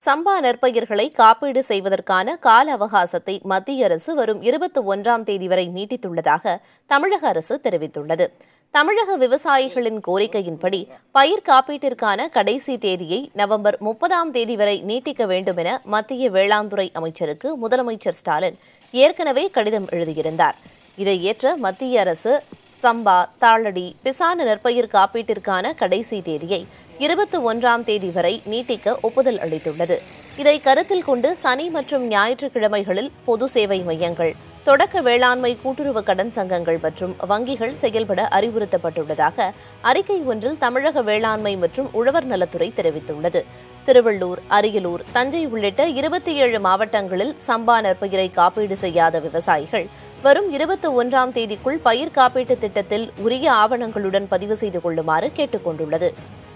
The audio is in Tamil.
சம்பா நெற்பயிர்களை காப்பீடு செய்வதற்கான கால அவகாசத்தை மத்திய அரசு வரும் இருபத்தி ஒன்றாம் தேதி வரை நீட்டித்துள்ளதாக தமிழக அரசு தெரிவித்துள்ளது தமிழக விவசாயிகளின் கோரிக்கையின்படி பயிர் காப்பீட்டிற்கான கடைசி தேதியை நவம்பர் முப்பதாம் தேதி வரை நீட்டிக்க வேண்டும் என மத்திய வேளாண் துறை அமைச்சருக்கு முதலமைச்சர் ஸ்டாலின் ஏற்கனவே கடிதம் எழுதியிருந்தார் இதை ஏற்ற மத்திய அரசு சம்பா தாளடி பிசான நெற்பயிர் காப்பீட்டிற்கான கடைசி தேதியை இருபத்தி ஒன்றாம் தேதி வரை நீட்டிக்க ஒப்புதல் அளித்துள்ளது இதை கருத்தில் கொண்டு சனி மற்றும் ஞாயிற்றுக்கிழமைகளில் பொது சேவை மையங்கள் தொடக்க வேளாண்மை கூட்டுறவு கடன் சங்கங்கள் மற்றும் வங்கிகள் செயல்பட அறிவுறுத்தப்பட்டுள்ளதாக அறிக்கை ஒன்றில் தமிழக வேளாண்மை மற்றும் உழவர் நலத்துறை தெரிவித்துள்ளது திருவள்ளூர் அரியலூர் தஞ்சை உள்ளிட்ட இருபத்தி ஏழு மாவட்டங்களில் சம்பா நெற்பயிரை காப்பீடு செய்யாத விவசாயிகள் வரும் இருபத்தி ஒன்றாம் தேதிக்குள் பயிர் காப்பீட்டு திட்டத்தில் உரிய ஆவணங்களுடன் பதிவு செய்து கொள்ளுமாறு கேட்டுக் கொண்டுள்ளது